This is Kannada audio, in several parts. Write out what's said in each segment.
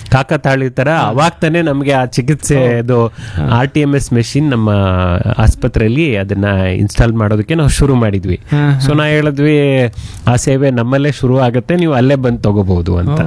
ಕಾಕತಾಳಿ ತರ ಅವಾಗ ತಾನೇ ನಮ್ಗೆ ಆ ಚಿಕಿತ್ಸೆ ಇದು R T M S machine ನಮ್ಮ ಆಸ್ಪತ್ರೆಯಲ್ಲಿ ಅದನ್ನ ಇನ್ಸ್ಟಾಲ್ ಮಾಡೋದಕ್ಕೆ ನಾವು ಶುರು ಮಾಡಿದ್ವಿ ಹಾ, ಸೊ ನಾ ಹೇಳಿದ್ವಿ ಆ ಸೇವೆ ನಮ್ಮಲ್ಲೇ ಶುರು ಆಗುತ್ತೆ ನೀವು ಅಲ್ಲೇ ಬಂದು ತಗೋಬಹುದು ಅಂತ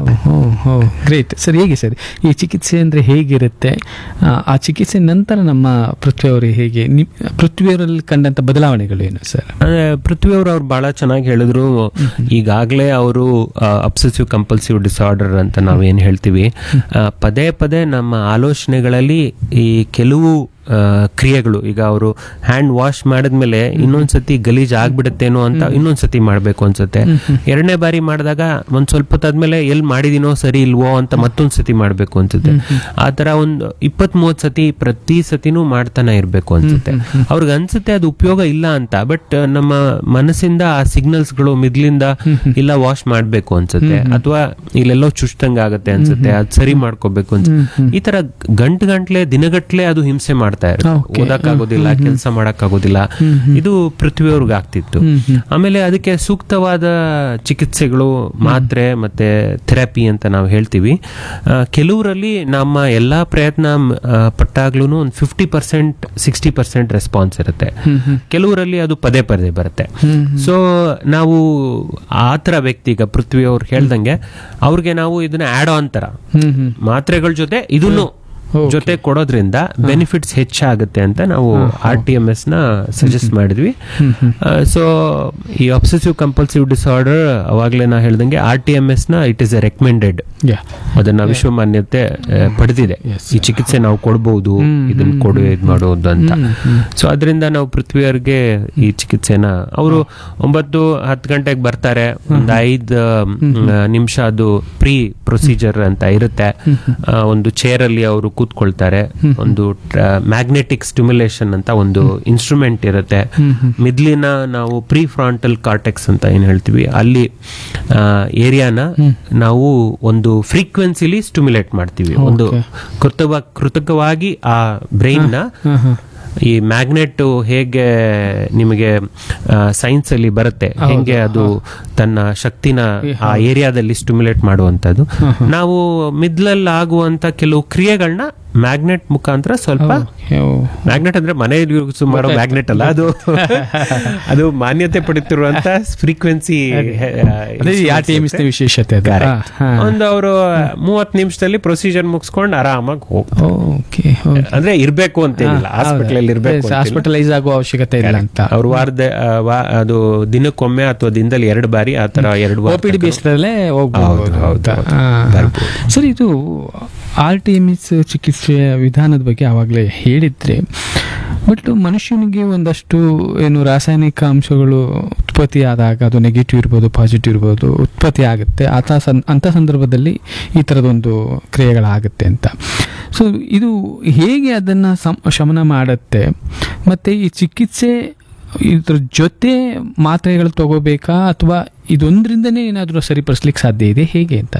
ಗ್ರೇಟ್ ಸರ್ ಹೇಗೆ ಸರ್ ಈ ಚಿಕಿತ್ಸೆ ಅಂದರೆ ಹೇಗಿರುತ್ತೆ ಆ, ಆ ಚಿಕಿತ್ಸೆ ನಂತರ ನಮ್ಮ ಪೃಥ್ವಿಯವರಿಗೆ ಹೇಗೆ ನಿ ಪೃಥ್ವಿಯವರಲ್ಲಿ ಕಂಡಂಥ ಬದಲಾವಣೆಗಳು ಏನು ಸರ್ ಅಂದ್ರೆ ಪೃಥ್ವಿಯವರು ಅವ್ರು ಬಹಳ ಚೆನ್ನಾಗಿ ಹೇಳಿದ್ರು ಈಗಾಗಲೇ ಅವರು ಅಬ್ಸೆಸಿವ್ ಕಂಪಲ್ಸಿವ್ ಡಿಸಾರ್ಡರ್ ಅಂತ ನಾವೇನ್ ಹೇಳ್ತೀವಿ ಆ, ಪದೇ ಪದೇ ನಮ್ಮ ಆಲೋಚನೆಗಳಲ್ಲಿ ಈ ಕೆಲವು ಆ, ಕ್ರಿಯೆಗಳು ಈಗ ಅವರು ಹ್ಯಾಂಡ್ ವಾಶ್ ಮಾಡಿದ್ಮೇಲೆ ಇನ್ನೊಂದ್ಸತಿ ಗಲೀಜ್ ಆಗ್ಬಿಡುತ್ತೇನೋ ಅಂತ ಇನ್ನೊಂದ್ಸತಿ ಮಾಡ್ಬೇಕು ಅನ್ಸುತ್ತೆ ಎರಡನೇ ಬಾರಿ ಮಾಡಿದಾಗ ಒಂದ್ ಸ್ವಲ್ಪ ಹೊತ್ತಾದ್ಮೇಲೆ ಎಲ್ಲಿ ಮಾಡಿದೀನೋ ಸರಿ ಇಲ್ವೋ ಅಂತ ಮತ್ತೊಂದ್ಸತಿ ಮಾಡ್ಬೇಕು ಅನ್ಸುತ್ತೆ ಆ ತರ ಒಂದು ಇಪ್ಪತ್ ಮೂವತ್ ಸತಿ ಪ್ರತಿ ಸತಿನೂ ಮಾಡ್ತಾನೆ ಇರ್ಬೇಕು ಅನ್ಸುತ್ತೆ ಅವ್ರಿಗೆ ಅನ್ಸುತ್ತೆ ಅದು ಉಪಯೋಗ ಇಲ್ಲ ಅಂತ ಬಟ್ ನಮ್ಮ ಮನಸ್ಸಿಂದ ಆ ಸಿಗ್ನಲ್ಸ್ಗಳು ಮಿದ್ಲಿಂದ ಇಲ್ಲ ವಾಶ್ ಮಾಡ್ಬೇಕು ಅನ್ಸುತ್ತೆ ಅಥವಾ ಇಲ್ಲೆಲ್ಲೋ ಚುಚ್ದಂಗ ಆಗತ್ತೆ ಅನ್ಸುತ್ತೆ ಅದ್ ಸರಿ ಮಾಡ್ಕೋಬೇಕು ಅನ್ಸುತ್ತೆ ಈ ತರ ಗಂಟು ಗಂಟ್ಲೆ ದಿನಗಟ್ಲೆ ಅದು ಹಿಂಸೆ ಮಾಡ್ತಾ ಇರುತ್ತೆ Okay. ಓದಕ್ಕಾಗೋದಿಲ್ಲ ಕೆಲಸ ಮಾಡಕ್ಕಾಗೋದಿಲ್ಲ ಇದು ಪೃಥ್ವಿಯವ್ರಿಗೆ ಆಗ್ತಿತ್ತು ಆಮೇಲೆ ಅದಕ್ಕೆ ಸೂಕ್ತವಾದ ಚಿಕಿತ್ಸೆಗಳು ಮಾತ್ರೆ ಮತ್ತೆ ಥೆರಪಿ ಅಂತ ನಾವು ಹೇಳ್ತೀವಿ ಆ, ಕೆಲವರಲ್ಲಿ ನಮ್ಮ ಎಲ್ಲಾ ಪ್ರಯತ್ನ ಆ, ಪಟ್ಟಾಗ್ಲೂ ಒಂದು fifty percent sixty percent response ಇರುತ್ತೆ ಕೆಲವರಲ್ಲಿ ಅದು ಪದೇ ಪದೇ ಬರುತ್ತೆ ಸೊ ನಾವು ಆ ಥರ ವ್ಯಕ್ತಿ ಈಗ ಪೃಥ್ವಿ ಅವ್ರು ಹೇಳ್ದಂಗೆ ಅವ್ರಿಗೆ ನಾವು ಇದನ್ನ ಆಡ್ ಆನ್ ತರ ಹ್ಮ್ ಹ್ಮ್ ಮಾತ್ರೆಗಳ ಜೊತೆ ಇದನ್ನು ಜೊತೆ ಕೊಡೋದ್ರಿಂದ ಬೆನಿಫಿಟ್ಸ್ ಹೆಚ್ಚಾಗುತ್ತೆ ಅಂತ ನಾವು ಆರ್ ಟಿ ಎಂ ಎಸ್ ನ ಸಜೆಸ್ಟ್ ಮಾಡಿದ್ವಿ ಸೊ ಈ ಅಬ್ಸೆಸಿವ್ ಕಂಪಲ್ಸಿವ್ ಡಿಸಾರ್ಡರ್ ಅವಾಗಲೇ ನಾ ಹೇಳ್ದಂಗೆ ಆರ್ ಟಿ ಎಂ ಎಸ್ ನ ಇಟ್ ಇಸ್ ಎ ರೆಕಮೆಂಡೆಡ್ ಯಾ ಅದನ್ನ ವಿಶ್ವ ಮಾನ್ಯತೆ ಆ, ಪಡೆದಿದೆ ಈ ಚಿಕಿತ್ಸೆ ನಾವು ಕೊಡಬಹುದು ಇದನ್ನ ಕೊಡು ಇದು ಮಾಡೋದು ಅಂತ ಸೊ ಅದರಿಂದ ನಾವು ಪೃಥ್ವಿಯವ್ರಿಗೆ ಈ ಚಿಕಿತ್ಸೆನ ಅವರು ಒಂಬತ್ತು ಹತ್ತು ಗಂಟೆಗೆ ಬರ್ತಾರೆ ಒಂದು ಐದು ನಿಮಿಷ ಅದು ಪ್ರೀ ಪ್ರೊಸೀಜರ್ ಅಂತ ಇರುತ್ತೆ ಆ, ಒಂದು ಚೇರ್ ಅಲ್ಲಿ ಅವರು ಕೂತ್ಕೊಳ್ತಾರೆ ಒಂದು ಮ್ಯಾಗ್ನೆಟಿಕ್ ಸ್ಟಿಮ್ಯುಲೇಷನ್ ಅಂತ ಒಂದು ಇನ್ಸ್ಟ್ರೂಮೆಂಟ್ ಇರುತ್ತೆ ಮಿದ್ಲಿನ ನಾವು ಪ್ರೀ ಫ್ರಾಂಟಲ್ ಕಾರ್ಟೆಕ್ಸ್ ಅಂತ ಏನ್ ಹೇಳ್ತೀವಿ ಅಲ್ಲಿ ಏರಿಯಾನ ನಾವು ಒಂದು ಫ್ರೀಕ್ವೆನ್ಸಿಲಿ ಸ್ಟಿಮ್ಯುಲೇಟ್ ಮಾಡ್ತೀವಿ ಒಂದು ಕೃತವ ಕೃತಕವಾಗಿ ಆ ಬ್ರೈನ್ ನ ಈ ಮ್ಯಾಗ್ನೆಟ್ ಹೇಗೆ ನಿಮಗೆ ಸೈನ್ಸ್ ಅಲ್ಲಿ ಬರುತ್ತೆ ಹೆಂಗೆ ಅದು ತನ್ನ ಶಕ್ತಿನ ಆ ಏರಿಯಾದಲ್ಲಿ ಸ್ಟಿಮ್ಯುಲೇಟ್ ಮಾಡುವಂತದ್ದು ನಾವು ಮಿದ್ಲಲ್ಲಿ ಆಗುವಂತ ಕೆಲವು ಕ್ರಿಯೆಗಳನ್ನ ಮ್ಯಾಗ್ನೆಟ್ ಮುಖಾಂತರ ಸ್ವಲ್ಪ ಮ್ಯಾಗ್ನೆಟ್ ಅಂದ್ರೆ ಮನೆಯಲ್ಲಿ ಯೂಸ್ ಮಾಡೋ ಮ್ಯಾಗ್ನೆಟ್ ಅಲ್ಲ ಅದು ಅದು ಮಾನ್ಯತೆ ಪಡೆತಿರುವಂತ ಫ್ರೀಕ್ವೆನ್ಸಿ ಅದೇ ಆರ್ ಟಿ ಎಮ್ ವಿಶೇಷತೆ ಅದು Correct. ಒಂದು ಅವರು ಮೂವತ್ ನಿಮಿಷದಲ್ಲಿ ಪ್ರೊಸೀಜರ್ ಮುಗಿಸ್ಕೊಂಡು ಆರಾಮಾಗಿ ಹೋಗ್ತಾರೆ ಓಕೆ ಅಂದ್ರೆ ಇರ್ಬೇಕು ಅಂತೇನಿಲ್ಲ ಹಾಸ್ಪಿಟಲ್ ಇರ್ಬೇಕು ಹಾಸ್ಪಿಟಲೈಸ್ ಆಗುವ ಅವಶ್ಯಕತೆ ಇಲ್ಲ ಅಂತ ಅವ್ರ ವಾರದ ಆ, ವಾ- ಅದು ದಿನಕ್ಕೊಮ್ಮೆ ಅಥವಾ ದಿನದಲ್ಲಿ ಎರಡು ಬಾರಿ ಆ ತರ ಎರಡು ವಾರ ಒ ಪಿ ಡಿ ಬೇಸ್ಡಲ್ಲೇ ಹೌದು, ಹೋಗ್ಬೋದು ಹೌದು, ಅಂತ. ಹೌದು. ಆ, ಬರ್ಬೋದು. ಸರ್ ಇದು ಆರ್ ಟಿ ಎಮ್ ಎಸ್ ಚಿಕಿತ್ಸೆಯ ವಿಧಾನದ ಬಗ್ಗೆ ಆವಾಗಲೇ ಹೇಳಿದ್ರೆ ಬಟ್ ಮನುಷ್ಯನಿಗೆ ಒಂದಷ್ಟು ಏನು ರಾಸಾಯನಿಕ ಅಂಶಗಳು ಉತ್ಪತ್ತಿ ಆದಾಗ ಅದು ನೆಗೆಟಿವ್ ಇರ್ಬೋದು ಪಾಸಿಟಿವ್ ಇರ್ಬೋದು ಉತ್ಪತ್ತಿ ಆಗುತ್ತೆ ಆತ ಸಂ ಅಂಥ ಸಂದರ್ಭದಲ್ಲಿ ಈ ಥರದೊಂದು ಕ್ರಿಯೆಗಳಾಗುತ್ತೆ ಅಂತ ಸೊ ಇದು ಹೇಗೆ ಅದನ್ನು ಸಂ ಶಮನ ಮಾಡುತ್ತೆ ಮತ್ತು ಈ ಚಿಕಿತ್ಸೆ ಇದ್ರ ಜೊತೆ ಮಾತ್ರೆಗಳು ತಗೋಬೇಕಾ ಅಥವಾ ಇದೊಂದರಿಂದನೇ ಏನಾದರೂ ಸರಿಪಡಿಸ್ಲಿಕ್ಕೆ ಸಾಧ್ಯ ಇದೆ ಹೇಗೆ ಅಂತ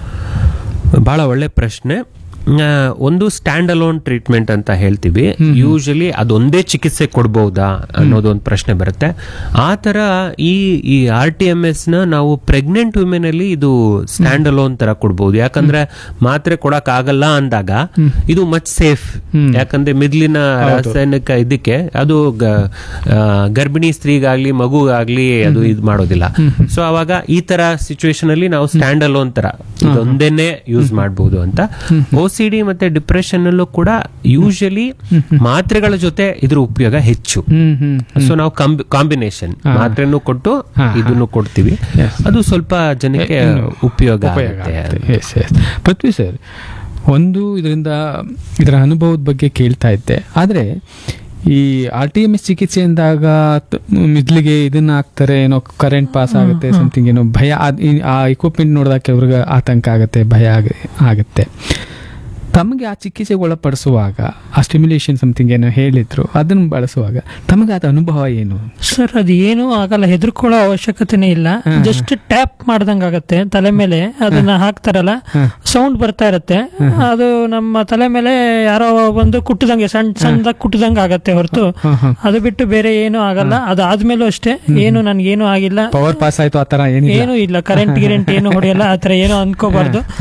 ಬಹಳ ಒಳ್ಳೆ ಪ್ರಶ್ನೆ ಆ, ಒಂದು ಸ್ಟ್ಯಾಂಡ್ ಅಲೋನ್ ಟ್ರೀಟ್ಮೆಂಟ್ ಅಂತ ಹೇಳ್ತೀವಿ ಯೂಶಲಿ ಅದೊಂದೇ ಚಿಕಿತ್ಸೆ ಕೊಡ್ಬಹುದಾ ಅನ್ನೋದು ಒಂದು ಪ್ರಶ್ನೆ ಬರುತ್ತೆ ಆ ತರ ಈ ಈ ಆರ್ ಟಿ ಎಂ ಎಸ್ ನ ನಾವು ಪ್ರೆಗ್ನೆಂಟ್ ವುಮೆನ್ ಅಲ್ಲಿ ಇದು ಸ್ಟ್ಯಾಂಡ್ ಅಲೋನ್ ತರ ಕೊಡ್ಬಹುದು ಯಾಕಂದ್ರೆ ಮಾತ್ರೆ ಕೊಡಕ್ ಆಗಲ್ಲ ಅಂದಾಗ ಇದು ಮಚ್ ಸೇಫ್ ಯಾಕಂದ್ರೆ ಮಿದ್ಲಿನ ರಾಸಾಯನಿಕ ಇದಕ್ಕೆ ಅದು ಗ- ಆ, ಗರ್ಭಿಣಿ ಸ್ತ್ರೀಗಾಗ್ಲಿ ಮಗುಗಾಗ್ಲಿ ಅದು ಇದು ಮಾಡೋದಿಲ್ಲ ಸೊ ಅವಾಗ ಈ ತರ ಸಿಚುವೇಶನ್ ಅಲ್ಲಿ ನಾವು ಸ್ಟ್ಯಾಂಡ್ ಅಲೋನ್ ತರ ಇದೊಂದೇನೆ ಯೂಸ್ ಮಾಡಬಹುದು ಅಂತ ಓ ಸಿ ಡಿ ಮತ್ತೆ ಡಿಪ್ರೆಷನ್ ಅಲ್ಲೂ ಕೂಡ ಯೂಶಲಿ ಮಾತ್ರೆಗಳ ಜೊತೆ ಇದ್ರ ಉಪಯೋಗ ಹೆಚ್ಚು ಹ್ಮ್ ಹ್ಮ್ ಸೊ ನಾವು ಕಾಂಬಿನೇಷನ್ ಮಾತ್ರೆನೂ ಕೊಟ್ಟು ಇದನ್ನು ಕೊಡ್ತೀವಿ ಅದು ಸ್ವಲ್ಪ ಜನಕ್ಕೆ ಉಪಯೋಗ ಉಪಯೋಗ ಆಗುತ್ತೆ ಆಗುತ್ತೆ. Yes, yes. ಪೃಥ್ವಿ ಸರ್ ಒಂದು ಇದರಿಂದ ಇದರ ಅನುಭವದ ಬಗ್ಗೆ ಕೇಳ್ತಾ ಇದ್ದೆ ಆದರೆ ಈ ಆರ್ ಟಿ ಎಮ್ ಎಸ್ ಚಿಕಿತ್ಸೆ ಅಂದಾಗ ತ- ಮಿದ್ಲಿಗೆ ಇದನ್ನ ಹಾಕ್ತಾರೆ ಏನೋ ಕರೆಂಟ್ ಪಾಸ್ ಆಗುತ್ತೆ ಸಮಥಿಂಗ್ ಏನೋ ಭಯ ಅದ್- ಈ- ಆ ಇಕ್ವಿಪ್ಮೆಂಟ್ ನೋಡಿದಾಗ ಕೆಲವ್ರಿಗೆ ಆತಂಕ ಆಗುತ್ತೆ ಭಯ ಆಗ- ಆಗುತ್ತೆ ತಮಗೆ ಆ ಚಿಕಿತ್ಸೆಗೆ ಒಳಪಡಿಸುವಾಗ ಆ ಸ್ಟಿಮ್ಯುಲೇಷನ್ ಸಮಥಿಂಗ್ ಏನೋ ಹೇಳಿದ್ರು ಅದನ್ನು ಬಳಸುವಾಗ ತಮಗೆ ಅದ ಅನುಭವ ಏನು ಸರ್ ಅದು ಏನೂ ಆಗಲ್ಲ ಹೆದರ್ಕೊಳ್ಳೋ ಅವಶ್ಯಕತೆನೇ ಇಲ್ಲ ಜಸ್ಟ್ ಟ್ಯಾಪ್ ಮಾಡ್ದಂಗ್ ಆಗತ್ತೆ ತಲೆ ಮೇಲೆ ಅದನ್ನ ಹಾಕ್ತಾರಲ್ಲ ಸೌಂಡ್ ಬರ್ತಾ ಇರತ್ತೆ ಅದು ನಮ್ಮ ತಲೆ ಮೇಲೆ ಯಾರೋ ಒಂದು ಕುಟ್ಟದಂಗೆ ಸಣ್ಣ ಸಣ್ಣದಾಗಿ ಕುಟ್ಟದಂಗೆ ಆಗತ್ತೆ ಹೊರತು ಅದು ಬಿಟ್ಟು ಬೇರೆ ಏನೂ ಆಗಲ್ಲ ಅದಾದ್ಮೇಲೂ ಅಷ್ಟೇ ಏನು ನನ್ಗೇನು ಆಗಿಲ್ಲ ಪವರ್ ಪಾಸ್ ಆಯ್ತು ಆ ಥರ ಏನಿಲ್ಲ ಏನು ಇಲ್ಲ ಕರೆಂಟ್ ಗಿರೆಂಟ್ ಏನು ಹೊಡೆಯಲ್ಲ ಆತರ ಏನು ಅನ್ಕೋಬಾರ್ದು ಹ್ಮ್.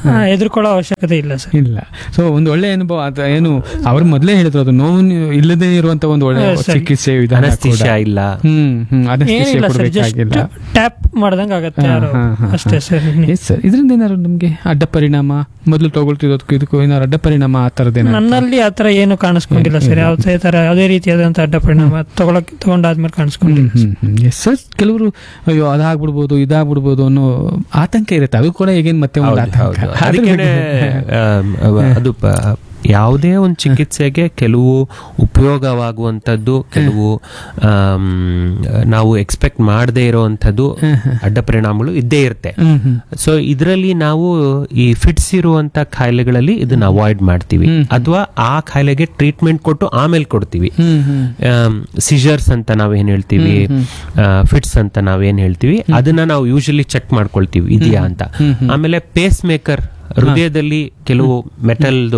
ಹೆದರ್ಕೊಳ್ಳೋ ಅವಶ್ಯಕತೆ ಇಲ್ಲ ಸರ್ ಇಲ್ಲ ಸೊ ಒಂದು ಒಳ್ಳೆ ಅನುಭವ ಅದು ಏನು ಅವ್ರು ಮೊದಲೇ ಹೇಳಿದ್ರು ಅದು ನೋವು ಇಲ್ಲದೆ ಇರುವಂತ ಒಂದು ಒಳ್ಳೆ ಹಾ, ಸರಿ. ಚಿಕಿತ್ಸೆ ವಿಧಾನ ಕೂಡ ಅನಸ್ತಿಷ್ಯ ಇಲ್ಲ ಹ್ಮ್ ಹ್ಮ್ ಅನಸ್ತೇಶಿಯ ಏನಿಲ್ಲ ಸರ್ ಜಸ್ಟ್ ಕೊಡ್ಬೇಕಾಗಿಲ್ಲ ಟ್ಯಾಪ್ ಮಾಡ್ದಂಗ ಆಗತ್ತೆ ಹಾ, ಯಾರು ಹಾ, ಹಾ, ಅಷ್ಟೇ ಸರ್ ಎಸ್ ಸರ್ ಇದರಿಂದ ಏನಾದ್ರು ನಮ್ಗೆ ಅಡ್ಡ ಪರಿಣಾಮ ಮೊದಲು ತಗೊಳ್ತಿರೋದಕ್ಕೂ ಇದಕ್ಕೂ ಏನಾದ್ರು ಅಡ್ಡ ಪರಿಣಾಮ ಆ ಥರದ್ದು ಏನಾದ್ರು ನನ್ನಲ್ಲಿ ಆತರ ಏನು ಕಾಣಿಸ್ಕೊಂಡಿಲ್ಲ ಸರ್ ಯಾವುದೇ ತರ ಯಾವುದೇ ರೀತಿಯಾದಂತ ಅಡ್ಡ ಪರಿಣಾಮ ತಗೊಳಕ್ ತಗೊಂಡಾದ್ಮೇಲೆ ಕಾಣಿಸ್ಕೊಂಡಿಲ್ಲ ಎಸ್ ಸರ್ ಕೆಲವರು ಅಯ್ಯೋ ಅದಾಗ್ಬಿಡ್ಬೋದು ಇದಾಗ್ಬಿಡ್ಬೋದು ಅನ್ನೋ ಆತಂಕ ಇರುತ್ತೆ ಅದು ಕೂಡ ಈಗೇನ್ ಮತ್ತೆ ಒಂದು ಹೌದು, ಆತಂಕ ಹೌದು. ಅದ್ರ ಅದಕ್ಕೇನೆ, ಬಗ್ಗೆ- ಆಮ್, ಅವ- ಅದು ಪ- ಯಾವುದೇ ಒಂದು ಚಿಕಿತ್ಸೆಗೆ ಕೆಲವು ಉಪಯೋಗವಾಗುವಂಥದ್ದು ಕೆಲವು ಆಮ್, ನಾವು ಎಕ್ಸ್ಪೆಕ್ಟ್ ಮಾಡದೇ ಇರುವಂಥದ್ದು ಅಡ್ಡ ಪರಿಣಾಮಗಳು ಇದ್ದೇ ಇರುತ್ತೆ ಹ್ಮ್ ಹ್ಮ್ ಸೊ ಇದರಲ್ಲಿ ನಾವು ಈ ಫಿಟ್ಸ್ ಇರುವಂತ ಕಾಯಿಲೆಗಳಲ್ಲಿ ಇದನ್ನ ಅವಾಯ್ಡ್ ಮಾಡ್ತೀವಿ ಅಥವಾ ಆ ಕಾಯಿಲೆಗೆ ಟ್ರೀಟ್ಮೆಂಟ್ ಕೊಟ್ಟು ಆಮೇಲೆ ಕೊಡ್ತೀವಿ ಹ್ಮ್ ಹ್ಮ್ ಸಿಜರ್ಸ್ ಅಂತ ನಾವೇನ್ ಹೇಳ್ತೀವಿ ಫಿಟ್ಸ್ ಅಂತ ನಾವೇನ್ ಹೇಳ್ತೀವಿ ಅದನ್ನ ನಾವು ಯೂಶಲಿ ಚೆಕ್ ಮಾಡ್ಕೊಳ್ತೀವಿ ಇದೆಯಾ ಅಂತ ಆಮೇಲೆ ಪೇಸ್ ಮೇಕರ್ ಹೃದಯದಲ್ಲಿ ಕೆಲವು ಮೆಟಲ್ದು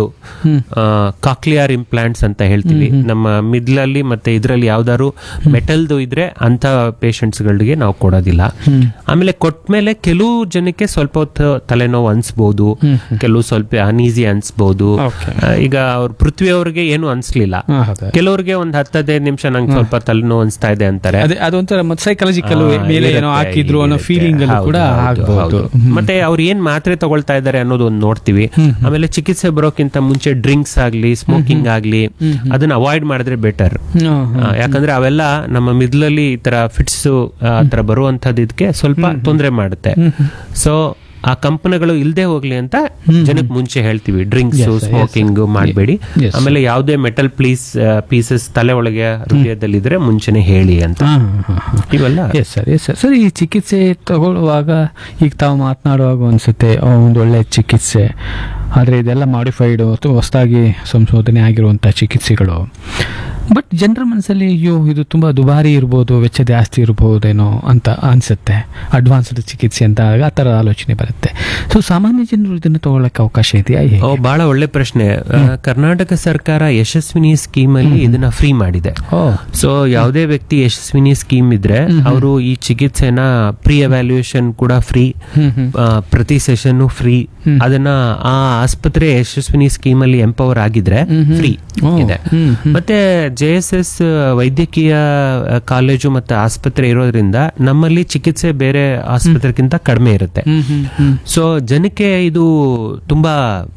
ಕಾಕ್ಲಿಯರ್ ಇಂಪ್ಲಾಂಟ್ಸ್ ಅಂತ ಹೇಳ್ತೀವಿ ನಮ್ಮ ಮಿದ್ಲಲ್ಲಿ ಮತ್ತೆ ಇದರಲ್ಲಿ ಯಾವ್ದಾದ್ರು ಮೆಟಲ್ದು ಇದ್ರೆ ಅಂತ ಗಳಿಗೆ ನಾವು ಕೊಡೋದಿಲ್ಲ ಆಮೇಲೆ ಕೊಟ್ಮೇಲೆ ಕೆಲವು ಜನಕ್ಕೆ ಸ್ವಲ್ಪ ಹೊತ್ತು ತಲೆನೋವು ಅನ್ಸ್ಬೋದು ಕೆಲವು ಸ್ವಲ್ಪ ಅನೀಸಿ ಅನ್ಸ್ಬೋದು Okay. ಆ, ಈಗ ಅವ್ರ ಪೃಥ್ವಿ ಅವ್ರಿಗೆ ಏನು ಅನ್ಸ್ಲಿಲ್ಲ ಹಾ, ಹೌದು. ಕೆಲವ್ರಿಗೆ ಒಂದ್ ಹತ್ತದೈದು ನಿಮಿಷ ನಂಗೆ ಸ್ವಲ್ಪ ತಲೆನೋವು ಅನ್ಸ್ತಾ ಇದೆ ಅಂತಾರೆ ಅದೇ ಅದೊಂಥರ ಮತ್ತೆ ಸೈಕಾಲಜಿಕಲ್ ಆ, ಮೇಲೆ ಇರುತ್ತೆ, ಏನೋ ಹಾಕಿದ್ರು ಅನ್ನೋ ಇರುತ್ತೆ. ಫೀಲಿಂಗ್ ಅಲ್ಲೂ ಹೌದು, ಕೂಡ ಹೌದು, ಆಗ್ಬಹುದು ಹೌದು. ಮತ್ತೆ ಅವ್ರು ಏನ್ ಮಾತ್ರೆ ತಗೊಳ್ತಾ ಇದ್ದಾರೆ ಅನ್ನೋದು ಒಂದು ನೋಡ್ತೀವಿ ಆಮೇಲೆ ಚಿಕಿತ್ಸೆ ಬರೋಕ್ಕಿಂತ ಮುಂಚೆ ಡ್ರಿಂಕ್ಸ್ ಆಗ್ಲಿ ಸ್ಮೋಕಿಂಗ್ ಆಗ್ಲಿ ಅದನ್ನ ಅವಾಯ್ಡ್ ಮಾಡಿದ್ರೆ ಬೆಟರ್ ಯಾಕಂದ್ರೆ ಅವೆಲ್ಲ ನಮ್ಮ ಮಿದ್ಲಲ್ಲಿ ಈ ತರ ಫಿಟ್ಸ್ ಆ ತರ ಬರುವಂತದ್ದು ಇದಕ್ಕೆ ಸ್ವಲ್ಪ ತೊಂದರೆ ಮಾಡುತ್ತೆ ಸೊ ಆ ಕಂಪನಿಗಳು ಇಲ್ದೇ ಹೋಗ್ಲಿ ಅಂತ ಜನಕ್ಕೆ ಮುಂಚೆ ಹೇಳ್ತೀವಿ drinks Yes, sir, yes, smoking sir. ಮಾಡಬೇಡಿ Yes. ಆಮೇಲೆ ಯಾವುದೇ ಮೆಟಲ್ ಪ್ಲೀಸ್ ಪೀಸಸ್ ತಲೆ ಒಳಗೆ ಹೃದಯದಲ್ಲಿದ್ರೆ ಮುಂಚೆನೆ ಹೇಳಿ ಅಂತ ಇವೆಲ್ಲ yes sir yes sir sir ಈ ಚಿಕಿತ್ಸೆ ತಗೊಳ್ಳುವಾಗ ಈಗ ತಾವು ಮಾತನಾಡುವಾಗ ಅನ್ಸುತ್ತೆ ಆ, ಒಂದು ಒಳ್ಳೆ ಚಿಕಿತ್ಸೆ ಆದರೆ ಇದೆಲ್ಲ ಮಾಡಿಫೈಡ್ ಅಥವಾ ಹೊಸದಾಗಿ ಸಂಶೋಧನೆ ಆಗಿರುವಂಥ ಚಿಕಿತ್ಸೆಗಳು ಬಟ್ ಜನರ ಮನಸ್ಸಲ್ಲಿ ಅಯ್ಯೋ ಇದು ತುಂಬ ದುಬಾರಿ ಇರ್ಬೋದು ವೆಚ್ಚ ಜಾಸ್ತಿ ಇರ್ಬೋದೇನೋ ಅಂತ ಅನ್ಸುತ್ತೆ ಅಡ್ವಾನ್ಸ್ಡ್ ಚಿಕಿತ್ಸೆ ಅಂತ ಆ ಥರ ಆಲೋಚನೆ ಬರುತ್ತೆ ಸೊ ಸಾಮಾನ್ಯ ಜನರು ಇದನ್ನು ತಗೊಳ್ಳೋಕೆ ಅವಕಾಶ ಇದೆಯಾ ಹೇಗೆ? ಓ ಬಹಳ ಒಳ್ಳೆ ಪ್ರಶ್ನೆ ಆ, ಕರ್ನಾಟಕ ಸರ್ಕಾರ ಯಶಸ್ವಿನಿ ಸ್ಕೀಮ್ ಅಲ್ಲಿ ಇದನ್ನ ಫ್ರೀ ಮಾಡಿದೆ ಓ ಸೊ ಯಾವುದೇ ವ್ಯಕ್ತಿ ಯಶಸ್ವಿನಿ ಸ್ಕೀಮ್ ಇದ್ರೆ ಅವರು ಈ ಚಿಕಿತ್ಸೆನ ಪ್ರೀ ಎವ್ಯಾಲ್ಯೂಯೇಷನ್ ಕೂಡ ಫ್ರೀ ಹ್ಮ್ ಹ್ಮ್ ಪ್ರತಿ ಸೆಷನ್ ಫ್ರೀ ಅದನ್ನ ಆ ಆಸ್ಪತ್ರೆ ಯಶಸ್ವಿನಿ ಸ್ಕೀಮ್ ಅಲ್ಲಿ ಎಂಪವರ್ ಆಗಿದ್ರೆ ಫ್ರೀ ಓ, ಇದೆ ಹ್ಮ್, ಮತ್ತೆ ಜೆ ಎಸ್ ಎಸ್ ವೈದ್ಯಕೀಯ ಆ, ಕಾಲೇಜು ಮತ್ತೆ ಆಸ್ಪತ್ರೆ ಇರೋದ್ರಿಂದ ನಮ್ಮಲ್ಲಿ ಚಿಕಿತ್ಸೆ ಬೇರೆ ಆಸ್ಪತ್ರೆಗಿಂತ ಕಡಿಮೆ ಇರುತ್ತೆ ಹ್ಮ್ ಹ್ಮ್ ಹ್ಮ್ ಸೊ ಜನಕ್ಕೆ ಇದು ತುಂಬಾ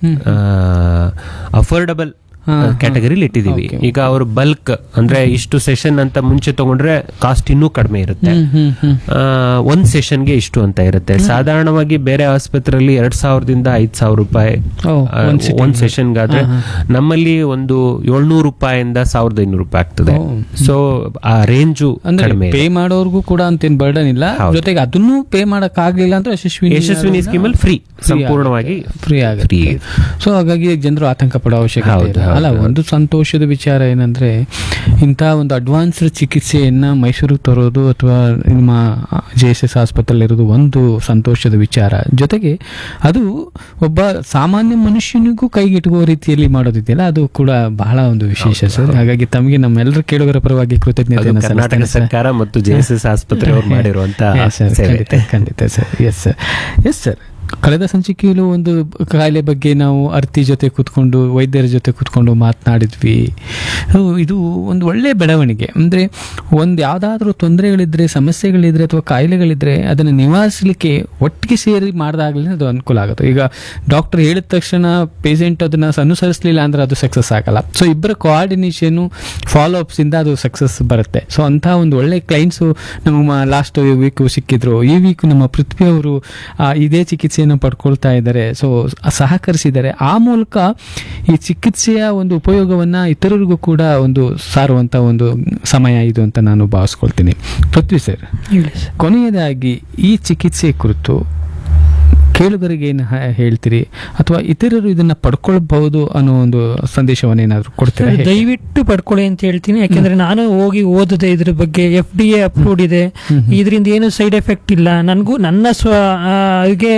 ಅಫೋರ್ಡಬಲ್ ಕ್ಯಾಟಗರಿಲಿ ಇಟ್ಟಿದೀವಿ ಈಗ ಅವರು ಬಲ್ಕ್ ಅಂದ್ರೆ ಇಷ್ಟು ಸೆಷನ್ ಅಂತ ಮುಂಚೆ ತಗೊಂಡ್ರೆ ಕಾಸ್ಟ್ ಇನ್ನೂ ಕಡಿಮೆ ಇರುತ್ತೆ ಹ್ಮ್ ಹ್ಮ್ ಹ್ಮ್ ಆ, ಒಂದ್ ಸೆಷನ್ಗೆ ಇಷ್ಟು ಅಂತ ಇರುತ್ತೆ ಸಾಧಾರಣವಾಗಿ ಬೇರೆ ಆಸ್ಪತ್ರೆಯಲ್ಲಿ ಎರಡ್ ಸಾವಿರದಿಂದ ಐದ್ ಸಾವಿರ ರೂಪಾಯಿ ಓ, ಆ, ಒಂದ್ sitting ಒಂದ್ ಸೆಷನ್ಗಾದ್ರೆ ನಮ್ಮಲ್ಲಿ ಒಂದು ಏಳ್ನೂರು ರೂಪಾಯಿಂದ ಸಾವಿರದ ಐನೂರು ರೂಪಾಯಿ ಆಗ್ತದೆ ಓ. ಸೊ ಆ ರೇಂಜು ಅಂದ್ರೆ ಕಡಿಮೆ ಪೇ ಮಾಡೋರ್ಗೂ ಕೂಡ ಅಂತೇನ್ ಬರ್ಡನ್ ಇಲ್ಲ ಹೌದು. ಜೊತೆಗೆ ಅದನ್ನು ಪೇ ಮಾಡಕ್ ಆಗ್ಲಿಲ್ಲ ಅಂದ್ರೆ ಯಶಸ್ವಿನಿ ಯಶಸ್ವಿನಿ ಸ್ಕೀಮಲ್ಲಿ ಫ್ರೀ ಸಂಪೂರ್ಣವಾಗಿ ಫ್ರೀ ಆಗುತ್ತೆ ಫ್ರೀ ಸೊ ಹಾಗಾಗಿ ಜನರು ಆತಂಕ ಪಡೋ ಅವಶ್ಯಕತೆ ಹೌದು, ಇಲ್ಲ ಹೌದು, ಅಲ್ಲ ಹೌದು. ಒಂದು ಸಂತೋಷದ ವಿಚಾರ ಏನಂದ್ರೆ ಇಂಥ ಒಂದು ಅಡ್ವಾನ್ಸ್ಡ್ ಚಿಕಿತ್ಸೆಯನ್ನ ಮೈಸೂರಿಗೆ ತರೋದು ಅಥವಾ ನಿಮ್ಮ ಜೆ ಎಸ್ ಎಸ್ ಆಸ್ಪತ್ರೆಯಲ್ಲಿ ಇರೋದು ಒಂದು ಸಂತೋಷದ ವಿಚಾರ ಜೊತೆಗೆ ಅದು ಒಬ್ಬ ಸಾಮಾನ್ಯ ಮನುಷ್ಯನಿಗೂ ಕೈಗೆಟುಕುವ ರೀತಿಯಲ್ಲಿ ಮಾಡೋದಿದೆಯಲ್ಲ ಅದು ಕೂಡ ಬಹಳ ಒಂದು ವಿಶೇಷ ಸರ್ ಹಾಗಾಗಿ ತಮಗೆ ನಮ್ಮೆಲ್ಲರ ಕೇಳುಗರ ಪರವಾಗಿ ಅದು ಕೃತಜ್ಞತೆಯನ್ನು ಕರ್ನಾಟಕ ಸಲ್ಲಿಸ್ತೇನೆ ಸರ್. ಸರ್ಕಾರ ಮತ್ತು ಜೆ ಎಸ್ ಎಸ್ ಆಸ್ಪತ್ರೆ ಅವರು ಮಾಡಿರುವಂತ Yes, sir. ಸೇವೆ ಖಂಡಿತ ಖಂಡಿತ sir yes sir yes sir ಕಳೆದ ಸಂಚಿಕೆಯಲ್ಲೂ ಒಂದು ಕಾಯಿಲೆ ಬಗ್ಗೆ ನಾವು ಅರ್ತಿ ಜೊತೆ ಕೂತ್ಕೊಂಡು ವೈದ್ಯರ ಜೊತೆ ಕೂತ್ಕೊಂಡು ಮಾತನಾಡಿದ್ವಿ ಸೊ ಇದು ಒಂದು ಒಳ್ಳೆ ಬೆಳವಣಿಗೆ ಅಂದರೆ ಒಂದು ಯಾವುದಾದ್ರೂ ತೊಂದರೆಗಳಿದ್ರೆ ಸಮಸ್ಯೆಗಳಿದ್ರೆ ಅಥವಾ ಕಾಯಿಲೆಗಳಿದ್ರೆ ಅದನ್ನು ನಿವಾರಿಸಲಿಕ್ಕೆ ಒಟ್ಟಿಗೆ ಸೇರಿ ಮಾಡಿದಾಗಲೇ ಅದು ಅನುಕೂಲ ಆಗುತ್ತೆ ಈಗ ಡಾಕ್ಟರ್ ಹೇಳಿದ ತಕ್ಷಣ ಪೇಷಂಟ್ ಅದನ್ನು ಅನುಸರಿಸಲಿಲ್ಲ ಅಂದ್ರೆ ಅದು ಸಕ್ಸಸ್ ಆಗಲ್ಲ ಸೊ ಇಬ್ಬರ ಕೋಆರ್ಡಿನೇಷನು ಫಾಲೋ ಅಪ್ಸಿಂದ ಅದು ಸಕ್ಸಸ್ ಬರುತ್ತೆ ಸೊ ಅಂಥ ಒಂದು ಒಳ್ಳೆ ಕ್ಲೈಂಟ್ಸು ನಮ್ಮ ಲಾಸ್ಟ್ ವೀಕು ಸಿಕ್ಕಿದ್ರು ಈ ವೀಕ್ ನಮ್ಮ ಪೃಥ್ವಿ ಅವರು ಆ, ಇದೇ ಚಿಕಿತ್ಸೆಯನ್ನು ಪಡ್ಕೊಳ್ತಾ ಇದ್ದಾರೆ ಸೊ ಸಹಕರಿಸಿದ್ದಾರೆ ಆ ಮೂಲಕ ಈ ಚಿಕಿತ್ಸೆಯ ಒಂದು ಉಪಯೋಗವನ್ನು ಇತರರಿಗೂ ಕೂಡ ಒಂದು ಸಾರುವಂಥ ಒಂದು ಸಮಯ ಇದು ಅಂತ ನಾನು ಭಾವಿಸ್ಕೊಳ್ತೀನಿ ಪೃಥ್ವಿ ಸರ್ ಹೇಳಿ ಸರ್ ಕೊನೆಯದಾಗಿ ಈ ಚಿಕಿತ್ಸೆ ಕುರಿತು ಕೇಳುಗರಿಗೆ ಏನು ಹೇಳ್ತೀರಿ ಅಥವಾ ಇತರರು ಇದನ್ನ ಪಡ್ಕೊಳ್ಬಹುದು ಅನ್ನೋ ಒಂದು ಸಂದೇಶವನ್ನು ಏನಾದ್ರು ಕೊಡ್ತೀರಾ ಹೇಗೆ? ದಯವಿಟ್ಟು ಪಡ್ಕೊಳ್ಳಿ ಅಂತ ಹೇಳ್ತೀನಿ ಯಾಕೆಂದ್ರೆ ನಾನು ಹೋಗಿ ಓದಿದೆ ಇದ್ರ ಬಗ್ಗೆ ಎಫ್ ಡಿ ಎ ಅಪ್ರೂವ್ಡ್ ಇದೆ ಇದರಿಂದ ಏನು ಸೈಡ್ ಎಫೆಕ್ಟ್ ಇಲ್ಲ ನನಗೂ ನನ್ನ ಸ್ವ ಆ, ಇಗೆ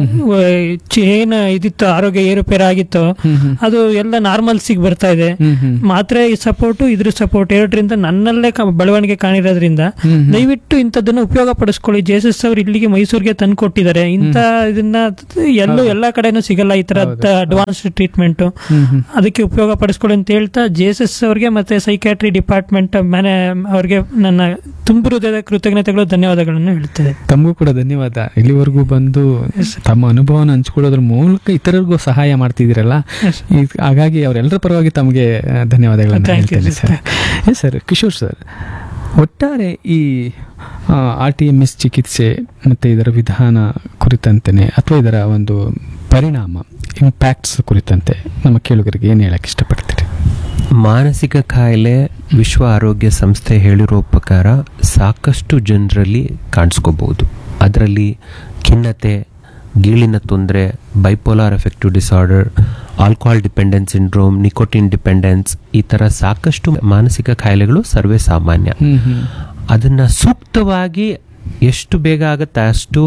ಏನು ಇದಿತ್ತು ಆರೋಗ್ಯ ಏರುಪೇರು ಆಗಿತ್ತು ಹ್ಮ್ ಹ್ಮ್. ಅದು ಎಲ್ಲ ನಾರ್ಮಲ್ಸಿಗೆ ಬರ್ತಾ ಇದೆ ಹ್ಮ್ ಹ್ಮ್. ಮಾತ್ರೆ ಸಪೋರ್ಟು ಇದ್ರ ಸಪೋರ್ಟ್ ಎರಡರಿಂದ ನನ್ನಲ್ಲೇ ಕ- ಬೆಳವಣಿಗೆ ಕಾಣಿರೋದ್ರಿಂದ ಹ್ಮ್ ಹ್ಮ್. ದಯವಿಟ್ಟು ಇಂಥದ್ದನ್ನು ಉಪಯೋಗ ಪಡಿಸ್ಕೊಳ್ಳಿ ಜೆ ಎಸ್ ಎಸ್ ಅವ್ರು ಇಲ್ಲಿಗೆ ಮೈಸೂರಿಗೆ ತಂದು ಕೊಟ್ಟಿದ್ದಾರೆ ಇಂಥ ಇದನ್ನ ಇನ್ನ ಎಲ್ಲೂ ಎಲ್ಲಾ ಕಡೆನೂ ಸಿಗಲ್ಲ ಈ ತರ ಅಡ್ವಾನ್ಸ್ ಟ್ರೀಟ್ಮೆಂಟ್ ಹ್ಮ್ ಹ್ಮ್ ಅದಕ್ಕೆ ಉಪಯೋಗ ಪಡಿಸ್ಕೊಳ್ಳಿ ಅಂತ ಹೇಳ್ತಾ ಜೆ ಎಸ್ ಎಸ್ ಅವ್ರಿಗೆ ಮತ್ತೆ ಸೈಕ್ಯಾಟ್ರಿ ಡಿಪಾರ್ಟ್ಮೆಂಟ್ ಮ್ಯಾನೆ ಅವ್ರಿಗೆ ನನ್ನ ತುಂಬ ಹೃದಯದ ಕೃತಜ್ಞತೆಗಳು ಧನ್ಯವಾದಗಳನ್ನು ಹೇಳ್ತೇನೆ ತಮಗೂ ಕೂಡ ಧನ್ಯವಾದ ಇಲ್ಲಿವರೆಗೂ ಬಂದು ತಮ್ಮ ಅನುಭವನ ಹಂಚ್ಕೊಳ್ಳೋದ್ರ ಮೂಲಕ ಇತರರಿಗೂ ಸಹಾಯ ಮಾಡ್ತಿದ್ದೀರಲ್ಲ Yes. ಈ- ಹಾಗಾಗಿ ಅವರೆಲ್ಲರ ಪರವಾಗಿ ತಮಗೆ ಆ, ಧನ್ಯವಾದಗಳನ್ನು Thank you, ಹೇಳ್ತೇನೆ sir. Sir yes sir Kishore sir ಒಟ್ಟಾರೆ ಈ ಆರ್ ಟಿ ಎಮ್ ಎಸ್ ಚಿಕಿತ್ಸೆ ಮತ್ತು ಇದರ ವಿಧಾನ ಕುರಿತಂತೆಯೇ ಅಥವಾ ಇದರ ಒಂದು ಪರಿಣಾಮ ಇಂಪ್ಯಾಕ್ಟ್ಸ್ ಕುರಿತಂತೆ ನಮ್ಮ ಕೇಳುಗರಿಗೆ ಏನು ಹೇಳಕ್ಕೆ ಇಷ್ಟಪಡ್ತೀರಿ ಮಾನಸಿಕ ಕಾಯಿಲೆ ವಿಶ್ವ ಆರೋಗ್ಯ ಸಂಸ್ಥೆ ಹೇಳಿರೋ ಪ್ರಕಾರ ಸಾಕಷ್ಟು ಜನರಲ್ಲಿ ಕಾಣಿಸ್ಕೋಬಹುದು ಅದರಲ್ಲಿ ಖಿನ್ನತೆ ಗೀಳಿನ ತೊಂದರೆ bipolar effective disorder alcohol dependence syndrome nicotine dependence ಈ ಥರ ಸಾಕಷ್ಟು ಮಾನಸಿಕ ಕಾಯಿಲೆಗಳು ಸರ್ವೇ ಸಾಮಾನ್ಯ ಅದನ್ನ ಸೂಕ್ತವಾಗಿ ಎಷ್ಟು ಬೇಗ ಆಗುತ್ತೆ ಅಷ್ಟು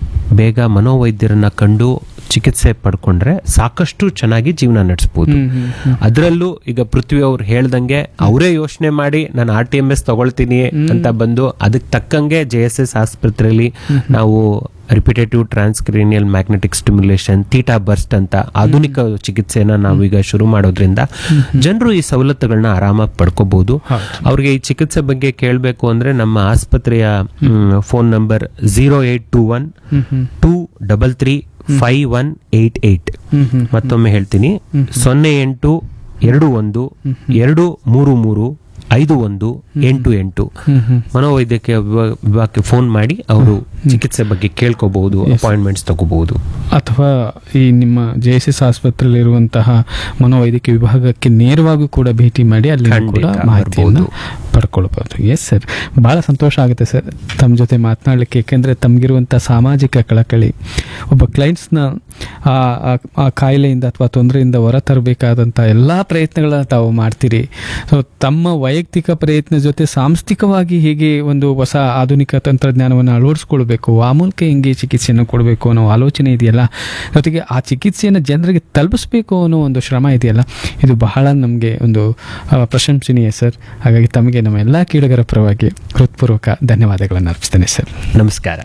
ಬೇಗ ಮನೋವೈದ್ಯರನ್ನ ಕಂಡು ಚಿಕಿತ್ಸೆ ಪಡ್ಕೊಂಡ್ರೆ ಸಾಕಷ್ಟು ಚೆನ್ನಾಗಿ ಜೀವನ ನಡೆಸ್ಬೋದು ಅದರಲ್ಲೂ ಈಗ ಪೃಥ್ವಿ ಅವ್ರು ಹೇಳ್ದಂಗೆ ಅವರೇ ಯೋಚನೆ ಮಾಡಿ ನಾನು ಆರ್ ಟಿ ಎಂ ಎಸ್ ತಗೊಳ್ತೀನಿ ಅಂತ ಬಂದು ಅದಕ್ಕೆ ತಕ್ಕಂಗೆ ಜೆ ಎಸ್ ಎಸ್ ಆಸ್ಪತ್ರೆಯಲ್ಲಿ ನಾವು repetitive transcranial magnetic stimulation theta burst ಅಂತ ಆಧುನಿಕ ಚಿಕಿತ್ಸೆನ ನಾವೀಗ ಶುರು ಮಾಡೋದ್ರಿಂದ ಜನರು ಈ ಸವಲತ್ತುಗಳನ್ನ ಆರಾಮಾಗಿ ಪಡ್ಕೋಬಹುದು ಅವ್ರಿಗೆ ಈ ಚಿಕಿತ್ಸೆ ಬಗ್ಗೆ ಕೇಳಬೇಕು ಅಂದ್ರೆ ನಮ್ಮ ಆಸ್ಪತ್ರೆಯ phone number zero eight two one two double three five one eight eight ಮತ್ತೊಮ್ಮೆ ಹೇಳ್ತೀನಿ ಸೊನ್ನೆ ಎಂಟು ಎರಡು ಒಂದು ಎರಡು ಮೂರು ಮೂರು ಐದು ಒಂದು ಎಂಟು ಎಂಟು ಮನೋವೈದ್ಯಕೀಯ ವಿಭಾ- ವಿಭಾಗಕ್ಕೆ ಫೋನ್ ಮಾಡಿ ಅವರು ಚಿಕಿತ್ಸೆ ಬಗ್ಗೆ ಕೇಳ್ಕೋಬಹುದು ಅಪಾಯಿಂಟ್ಮೆಂಟ್ಸ್ ತಗೋಬಹುದು ಅಥವಾ ಈ ನಿಮ್ಮ ಜೆ ಎಸ್ ಎಸ್ ಆಸ್ಪತ್ರೆಯಲ್ಲಿರುವಂತಹ ಮನೋವೈದ್ಯಕೀಯ ವಿಭಾಗಕ್ಕೆ ನೇರವಾಗಿ ಕೂಡ ಭೇಟಿ ಮಾಡಿ ಅಲ್ಲಿ ಕೂಡ ಖಂಡಿತ ಮಾಹಿತಿಯನ್ನು ಬರ್ಬೋದು. ಪಡ್ಕೊಳ್ಬಹುದು ಎಸ್ ಸರ್ ಬಹಳ ಸಂತೋಷ ಆಗುತ್ತೆ ಸರ್ ತಮ್ಮ ಜೊತೆ ಮಾತನಾಡಲಿಕ್ಕೆ ಯಾಕೆಂದರೆ ತಮಗಿರುವಂಥ ಸಾಮಾಜಿಕ ಕಳಕಳಿ ಒಬ್ಬ ಕ್ಲೈಂಟ್ಸ್ನ ಆ ಆ- ಆ ಕಾಯಿಲೆಯಿಂದ ಅಥವಾ ತೊಂದರೆಯಿಂದ ಹೊರತರಬೇಕಾದಂಥ ಎಲ್ಲ ಪ್ರಯತ್ನಗಳನ್ನ ತಾವು ಮಾಡ್ತೀರಿ ಸೊ ತಮ್ಮ ವೈಯಕ್ತಿಕ ಪ್ರಯತ್ನ ಜೊತೆ ಸಾಂಸ್ಥಿಕವಾಗಿ ಹೇಗೆ ಒಂದು ಹೊಸ ಆಧುನಿಕ ತಂತ್ರಜ್ಞಾನವನ್ನು ಅಳವಡಿಸ್ಕೊಳ್ಬೇಕು ಆ ಮೂಲಕ ಹೆಂಗೆ ಚಿಕಿತ್ಸೆಯನ್ನು ಕೊಡಬೇಕು ಅನ್ನೋ ಆಲೋಚನೆ ಇದೆಯಲ್ಲ ಜೊತೆಗೆ ಆ ಚಿಕಿತ್ಸೆಯನ್ನು ಜನರಿಗೆ ತಲುಪಿಸ್ಬೇಕು ಅನ್ನೋ ಒಂದು ಶ್ರಮ ಇದೆಯಲ್ಲ ಇದು ಬಹಳ ನಮಗೆ ಒಂದು ಆ, ಪ್ರಶಂಸನೀಯ ಸರ್ ಹಾಗಾಗಿ ತಮಗೆ ನಮ್ಮ ಎಲ್ಲ ಕೇಳುಗರ ಪರವಾಗಿ ಹೃತ್ಪೂರ್ವಕ ಧನ್ಯವಾದಗಳನ್ನು ಅರ್ಪಿಸ್ತೇನೆ ಸರ್ ನಮಸ್ಕಾರ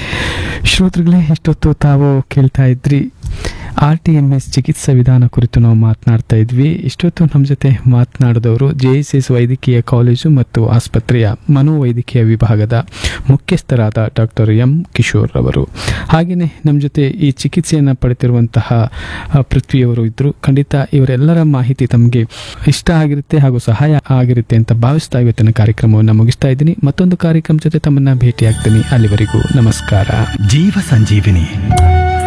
ಶ್ರೋತೃಗಳೇ ಇಷ್ಟೊತ್ತು ತಾವು ಕೇಳ್ತಾ ಇದ್ರಿ ಆರ್ ಟಿ ಎಮ್ ಎಸ್ ಚಿಕಿತ್ಸಾ ವಿಧಾನ ಕುರಿತು ನಾವು ಮಾತನಾಡ್ತಾ ಇದ್ವಿ ಇಷ್ಟೊತ್ತು ನಮ್ಮ ಜೊತೆ ಮಾತನಾಡಿದವರು ಜೆ ಎಸ್ ಎಸ್ ವೈದ್ಯಕೀಯ ಕಾಲೇಜು ಮತ್ತು ಆಸ್ಪತ್ರೆಯ ಮನೋವೈದ್ಯಕೀಯ ವಿಭಾಗದ ಮುಖ್ಯಸ್ಥರಾದ ಡಾಕ್ಟರ್ ಎಂ ಕಿಶೋರ್ ಅವರು ಹಾಗೆಯೇ ನಮ್ಮ ಜೊತೆ ಈ ಚಿಕಿತ್ಸೆಯನ್ನು ಪಡೆದಿರುವಂತಹ ಆ, ಪೃಥ್ವಿಯವರು ಇದ್ದರು ಖಂಡಿತ ಇವರೆಲ್ಲರ ಮಾಹಿತಿ ತಮಗೆ ಇಷ್ಟ ಆಗಿರುತ್ತೆ ಹಾಗೂ ಸಹಾಯ ಆಗಿರುತ್ತೆ ಅಂತ ಭಾವಿಸ್ತಾ ಇವತ್ತಿನ ಕಾರ್ಯಕ್ರಮವನ್ನು ಮುಗಿಸ್ತಾ ಇದ್ದೀನಿ ಮತ್ತೊಂದು ಕಾರ್ಯಕ್ರಮ ಜೊತೆ ತಮ್ಮನ್ನ ಭೇಟಿ ಆಗ್ತೀನಿ ಅಲ್ಲಿವರೆಗೂ ನಮಸ್ಕಾರ ಜೀವ ಸಂಜೀವಿನಿ